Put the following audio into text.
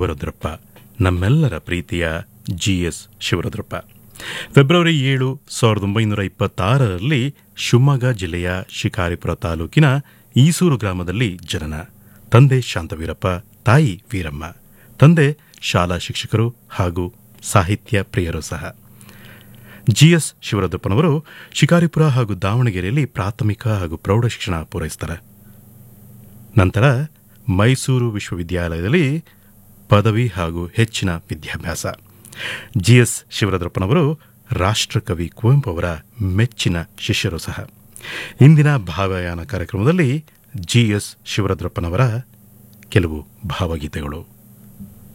ಶಿವರುದ್ರಪ್ಪ ನಮ್ಮೆಲ್ಲರ ಪ್ರೀತಿಯ G S Shivarudrappa February ಏಳು ಸಾವಿರದ ಒಂಬೈನೂರ ಇಪ್ಪತ್ತಾರರಲ್ಲಿ ಶಿವಮೊಗ್ಗ ಜಿಲ್ಲೆಯ ಶಿಕಾರಿಪುರ ತಾಲೂಕಿನ ಈಸೂರು ಗ್ರಾಮದಲ್ಲಿ ಜನನ ತಂದೆ ಶಾಂತವೀರಪ್ಪ ತಾಯಿ ವೀರಮ್ಮ ತಂದೆ ಶಾಲಾ ಶಿಕ್ಷಕರು ಹಾಗೂ ಸಾಹಿತ್ಯ ಪ್ರಿಯರು ಸಹ ಜಿಎಸ್ ಶಿವರುದ್ರಪ್ಪನವರು ಶಿಕಾರಿಪುರ ಹಾಗೂ ದಾವಣಗೆರೆಯಲ್ಲಿ ಪ್ರಾಥಮಿಕ ಹಾಗೂ ಪ್ರೌಢ ಶಿಕ್ಷಣ ಪೂರೈಸ್ತಾರೆ ನಂತರ ಮೈಸೂರು ವಿಶ್ವವಿದ್ಯಾಲಯದಲ್ಲಿ ಪದವಿ ಹಾಗೂ ಹೆಚ್ಚಿನ ವಿದ್ಯಾಭ್ಯಾಸ ಜಿಎಸ್ ಶಿವರುದ್ರಪ್ಪನವರು ರಾಷ್ಟ್ರಕವಿ ಕುವೆಂಪು ಅವರ ಮೆಚ್ಚಿನ ಶಿಷ್ಯರು ಸಹ ಇಂದಿನ ಭಾವಯಾನ ಕಾರ್ಯಕ್ರಮದಲ್ಲಿ ಜಿಎಸ್ ಶಿವರುದ್ರಪ್ಪನವರ ಕೆಲವು ಭಾವಗೀತೆಗಳು